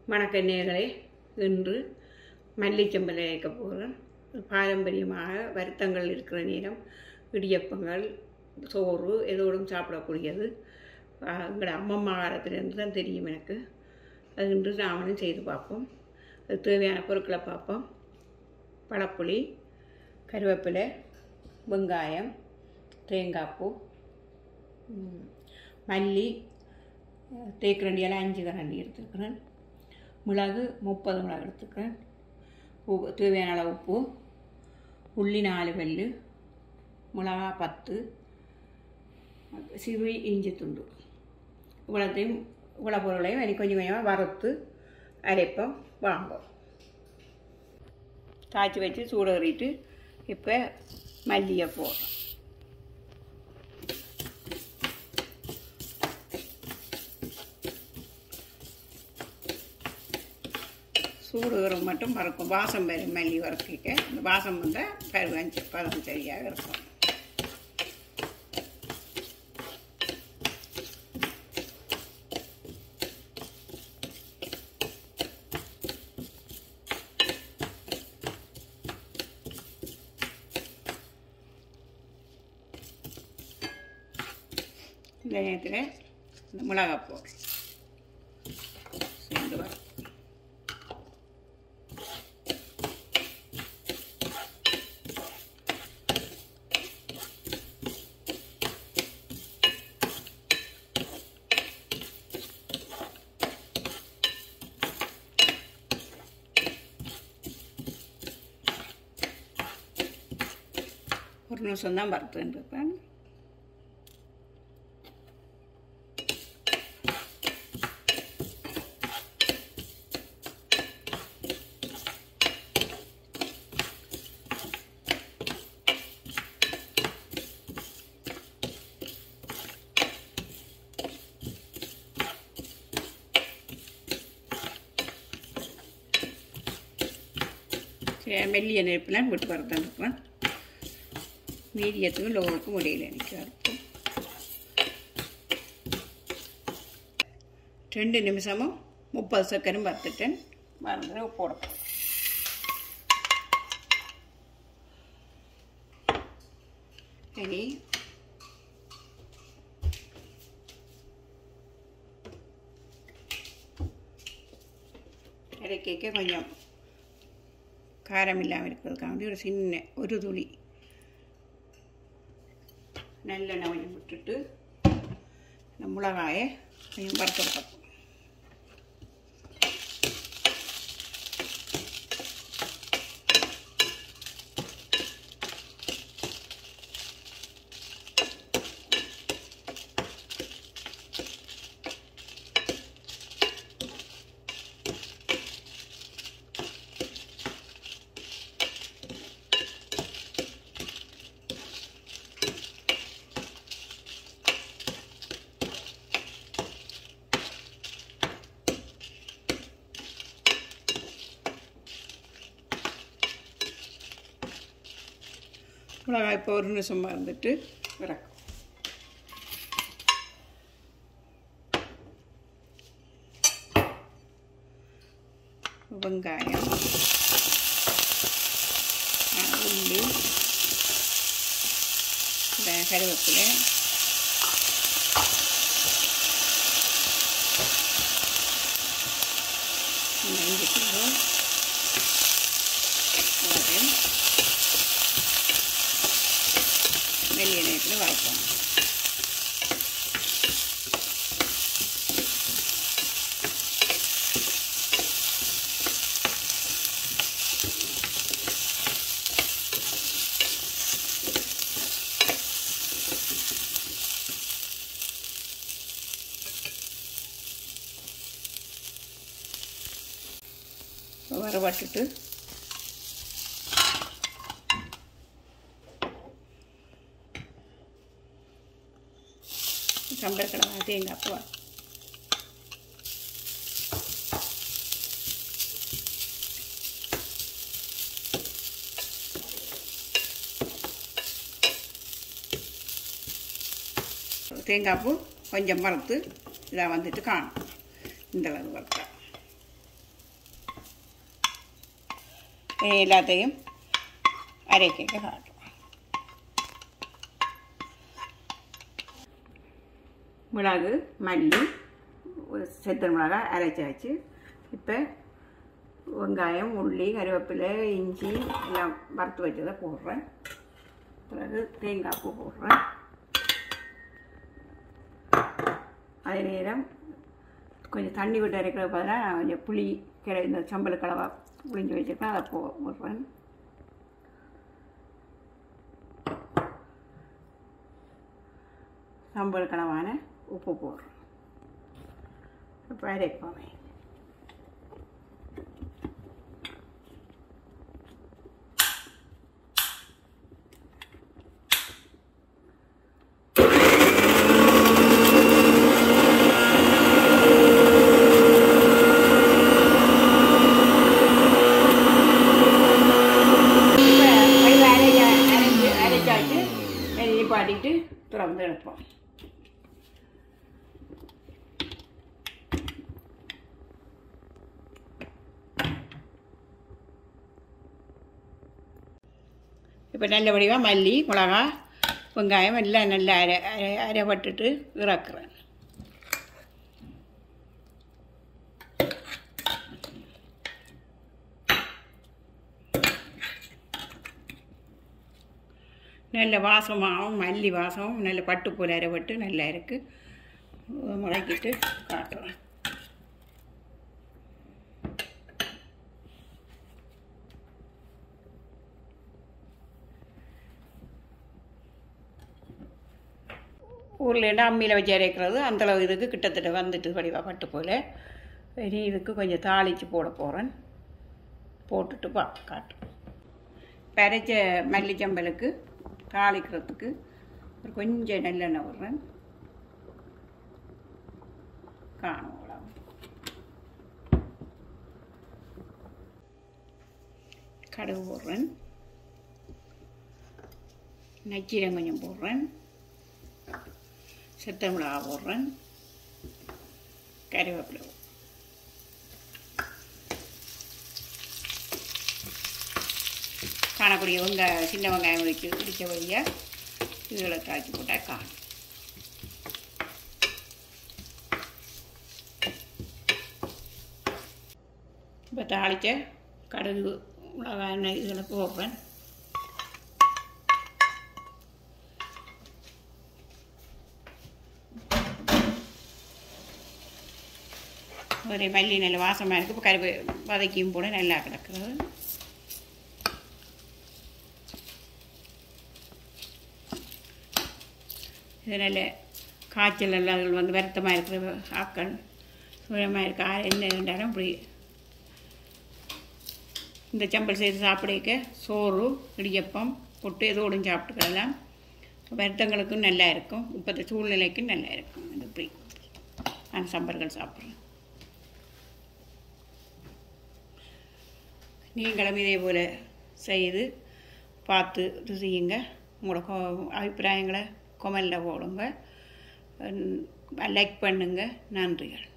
வணக்கம் நேர்களே இன்று மல்லிச்சம்பல் இழைக்க போகிறேன் பாரம்பரியமாக வருத்தங்கள் இருக்கிற நேரம் இடியப்பங்கள் சோறு எதோடும் சாப்பிடக்கூடியது ஆஹ் எங்களோட அம்மம்மா காலத்திலிருந்து தான் தெரியும் எனக்கு அது இன்று நாமளும் செய்து பார்ப்போம் அது தேவையான பொருட்களை பார்ப்போம் பழப்புளி கருவேப்பிலை வெங்காயம் தேங்காய்ப்பூ ம், மல்லி தேக்கரண்டி எல்லாம் அஞ்சு கரண்டி எடுத்துக்கிறேன் மிளகு முப்பது மிளகு எடுத்துக்கிறேன் உப்பு தேவையான அளவு உப்பு உள்ளி நாலு வெள்ளு மிளகா பத்து சிறு இஞ்சி துண்டு இவ்வளோத்தையும் இவ்வளோ பொருளையும் எனக்கு கொஞ்சம் கொஞ்சமாக வறுத்து அரைப்போம் வாங்கும் காய்ச்சி வச்சு சூடறிட்டு இப்போ மல்லியை போடுறோம் சூடுகிறது மட்டும் பறக்கும் வாசம் வரும் மல்லி வறுக்கிக்க இந்த வாசம் வந்தால் பருவஞ்சு பதம் சரியாக இருக்கும் இந்த நேரத்தில் இந்த மிளகாய் போடுறோம் சேர்ந்து வரும் ஒரு நிமிஷம் தான் வறுத்துன்னு இருப்பேன் சரி மெல்லிய நெருப்பில் விட்டு வறுத்தான் இருப்பேன் மீடியத்துக்கும் லோவுக்கும் முடியல எனக்கு வறுக்கும் ரெண்டு நிமிஷமும் முப்பது சக்கரம் வறுத்துட்டேன் மறந்துட போடணும் சரி இறக்கிக்க கொஞ்சம் காரம் இல்லாமல் இருக்கிறதுக்காக ஒரு சின்ன ஒரு துளி நல்லெண்ணெய் கொஞ்சம் விட்டுட்டு இந்த மிளகாயை கொஞ்சம் வறுத்துருக்கோம் மிளகாய் இப்போ ஒரு நிமிஷம் மறந்துட்டு இறக்கும் வெங்காயம் ஆ, உள்ளி இந்த கருவேப்பிலை இந்த இஞ்சி தூள் எல்லாத்தையும் மெல்லிய நேரத்தில் வறுப்போம் வறுவட்டுட்டு சம்பர் கடலை தேங்காய் பூ தேங்காய் பூ கொஞ்சம் வறுத்து இதாக வந்துட்டு காணும் இந்த அளவு வறுத்தா இனி எல்லாத்தையும் அரைக்க காட்டுறோம் மிளகு மல்லி ஒரு செத்தல் மிளகாய் அரைச்சாச்சு இப்போ வெங்காயம் உள்ளி கருவேப்பிலை இஞ்சி எல்லாம் வறுத்து வச்சதை போடுறேன் பிறகு தேங்காய் பூ போடுறேன் அதே நேரம் கொஞ்சம் தண்ணி விட்டு அரைக்கிற பதிலாக நான் கொஞ்சம் புளி கிளை இந்த சம்பள கலவா புளிஞ்சு வச்சுருக்கேன் அதை போ போடுறேன் சம்பல் கலவான உப்பு போடுறோம் இப்போ அரைப்போமே இப்போ வடிவ அரைச்ச அரைச்சி அரைச்சாச்சு நெல்லி பாட்டிட்டு திறந்து எடுப்போம் இப்போ நல்ல வடிவாக மல்லி மிளகா வெங்காயம் எல்லாம் நல்லா அரை அரை அரைப்பட்டுட்டு இறக்குறேன் நல்ல வாசமாகவும் மல்லி வாசமும் நல்ல பட்டுப்பூல் அரைப்பட்டு நல்லா இருக்குது முளைக்கிட்டு காட்டுறேன் ஊரில் அம்மியில் வச்சு அரைக்கிறது அந்தளவு இதுக்கு கிட்டத்தட்ட வந்துட்டு வடிவா பட்டு போல் இனி இதுக்கு கொஞ்சம் தாளித்து போட போகிறேன் போட்டுட்டு பா காட்டும் இப்போ அரைச்ச மல்லிச்சம்பலுக்கு தாளிக்கிறதுக்கு ஒரு கொஞ்சம் நல்லெண்ணெய் விட்றேன் காணும் அவ்வளோ கடுகு போடுறேன் நச்சீரம் கொஞ்சம் போடுறேன் செத்த மிளகா போடுறேன் கறிவேப்பிலை காணக்கூடிய வெங்காயம் சின்ன வெங்காயம் வச்சு இடித்த வழியாக இதில் தாக்கி போட்டால் காணும் இப்போ தாளித்த கடுகு மிளகாய் எண்ணெய் இதில் போடுறேன் ஒரு மல்லி நல்ல வாசமாக இருக்குது இப்போ கருவே வதக்கியும் போட நல்லா கிடக்குறது இது நல்ல காய்ச்சல் எல்லாம் வந்து வருத்தமாக இருக்கிற ஆக்கள் சுயமாக இருக்க ஆ- என்ன இருந்தாலும் இப்படி இந்த சம்பல் செய்து சாப்பிடக்க சோறு இடியப்பம் புட்டு எதோடும் சாப்பிட்டுக்கலாம் வருத்தங்களுக்கும் நல்லா இருக்கும் இப்போத்த சூழ்நிலைக்கும் நல்லா இருக்கும் இது இப்படி நான் சம்பல்கள் சாப்பிட்றேன் நீங்களும் இதே போல் செய்து பார்த்து ருசியுங்க உங்களோட கொ- அபிப்பிராயங்களை கொமெண்டில் போடுங்க லைக் பண்ணுங்கள் நன்றிகள்